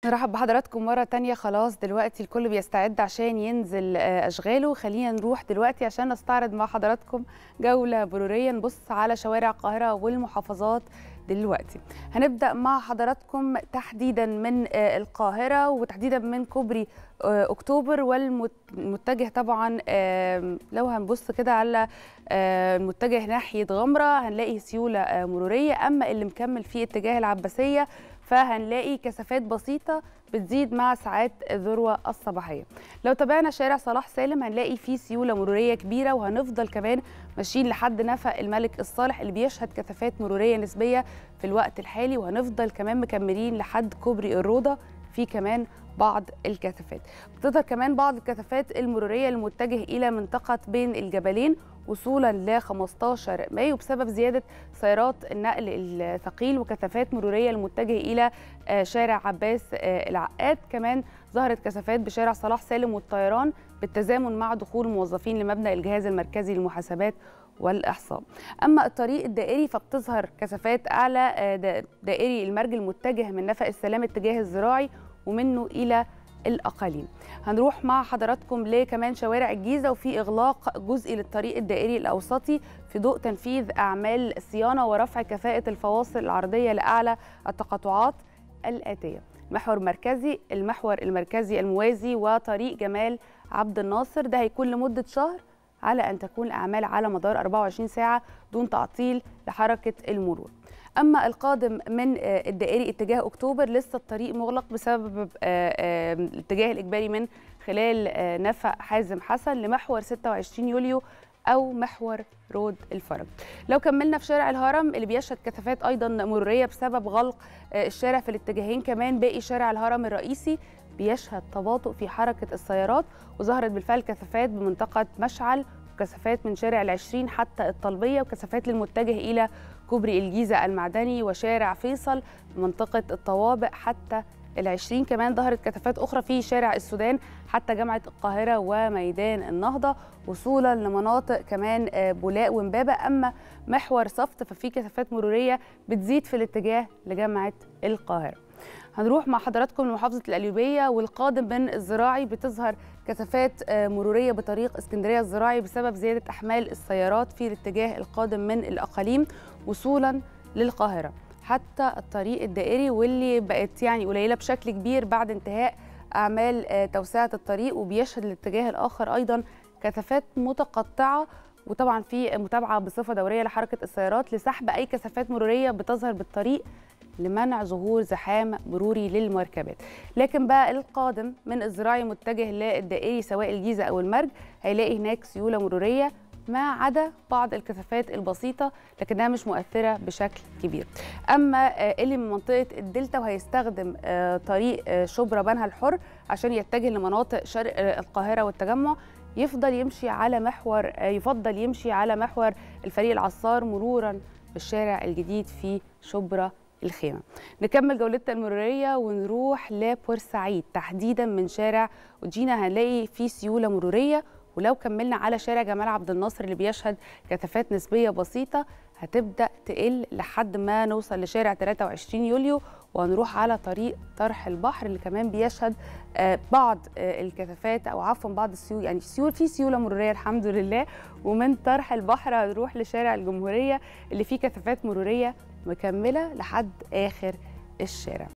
نرحب بحضراتكم مرة تانية خلاص دلوقتي الكل بيستعد عشان ينزل آه، أشغاله خلينا نروح دلوقتي عشان نستعرض مع حضراتكم جولة مرورية نبص على شوارع القاهرة والمحافظات دلوقتي هنبدأ مع حضراتكم تحديدا من آه، القاهرة وتحديدا من كوبري آه، أكتوبر والمتجه طبعا آه، لو هنبص كده على آه، المتجه ناحية غمرة هنلاقي سيولة آه، مرورية أما اللي مكمل في اتجاه العباسية فهنلاقي كثافات بسيطة بتزيد مع ساعات الذروة الصباحية لو تابعنا شارع صلاح سالم هنلاقي فيه سيولة مرورية كبيرة وهنفضل كمان ماشيين لحد نفق الملك الصالح اللي بيشهد كثافات مرورية نسبية في الوقت الحالي وهنفضل كمان مكملين لحد كوبري الروضة في كمان بعض الكثافات بتظهر كمان بعض الكثافات المرورية المتجه إلى منطقة بين الجبلين وصولا ل 15 مايو بسبب زيادة سيارات النقل الثقيل وكثافات مرورية المتجه إلى آه، شارع عباس آه، العقاد كمان ظهرت كثافات بشارع صلاح سالم والطيران بالتزامن مع دخول موظفين لمبنى الجهاز المركزي للمحاسبات والإحصاء أما الطريق الدائري فبتظهر كثافات أعلى آه، دا- دائري المرج المتجه من نفق السلام اتجاه الزراعي ومنه إلى الأقاليم هنروح مع حضراتكم لكمان شوارع الجيزة وفي إغلاق جزئي للطريق الدائري الأوسطي في ضوء تنفيذ أعمال صيانة ورفع كفاءة الفواصل العرضية لأعلى التقاطعات الآتية محور مركزي المحور المركزي الموازي وطريق جمال عبد الناصر ده هيكون لمدة شهر على أن تكون الأعمال على مدار 24 ساعة دون تعطيل لحركة المرور أما القادم من آه، الدائري اتجاه أكتوبر لسه الطريق مغلق بسبب آه، آه، الاتجاه الإجباري من خلال آه، نفق حازم حسن لمحور 26 يوليو أو محور رود الفرج لو كملنا في شارع الهرم اللي بيشهد كثافات أيضا مرورية بسبب غلق آه، الشارع في الاتجاهين كمان باقي شارع الهرم الرئيسي بيشهد تباطؤ في حركة السيارات وظهرت بالفعل كثافات بمنطقة مشعل وكثافات من شارع العشرين حتى الطلبية وكثافات للمتجه إلى كوبري الجيزة المعدني وشارع فيصل بمنطقة الطوابق حتى العشرين كمان ظهرت كثافات أخرى في شارع السودان حتى جامعة القاهرة وميدان النهضة وصولا لمناطق كمان آه، بولاق ومبابة أما محور صفت ففي كثافات مرورية بتزيد في الاتجاه لجامعة القاهرة هنروح مع حضراتكم لمحافظة القليوبية والقادم من الزراعي بتظهر كثافات آه، مرورية بطريق اسكندرية الزراعي بسبب زيادة أحمال السيارات في الاتجاه القادم من الأقاليم وصولا للقاهرة حتى الطريق الدائري واللي بقت يعني قليلة بشكل كبير بعد انتهاء أعمال آه، توسعة الطريق وبيشهد الاتجاه الآخر أيضا كثافات متقطعة وطبعا في متابعة بصفة دورية لحركة السيارات لسحب أي كثافات مرورية بتظهر بالطريق لمنع ظهور زحام مروري للمركبات لكن بقى القادم من الزراعي متجه للدائري سواء الجيزة أو المرج هيلاقي هناك سيولة مرورية ما عدا بعض الكثافات البسيطة لكنها مش مؤثرة بشكل كبير أما آه، اللي من منطقة الدلتا وهيستخدم آه، طريق آه، شبرا بنها الحر عشان يتجه لمناطق شرق آه، القاهرة والتجمع يفضل يمشي على محور آه، يفضل يمشي على محور الفريق العصار مرورا بالشارع الجديد في شبرا الخيمة نكمل جولتنا المرورية ونروح لبورسعيد تحديدا من شارع وجينا هنلاقي فيه سيولة مرورية ولو كملنا على شارع جمال عبد الناصر اللي بيشهد كثافات نسبية بسيطة هتبدأ تقل لحد ما نوصل لشارع 23 يوليو وهنروح على طريق طرح البحر اللي كمان بيشهد آه، بعض آه، الكثافات او عفوا بعض السيول يعني سيول في سيوله مروريه الحمد لله ومن طرح البحر هنروح لشارع الجمهوريه اللي فيه كثافات مروريه مكمله لحد اخر الشارع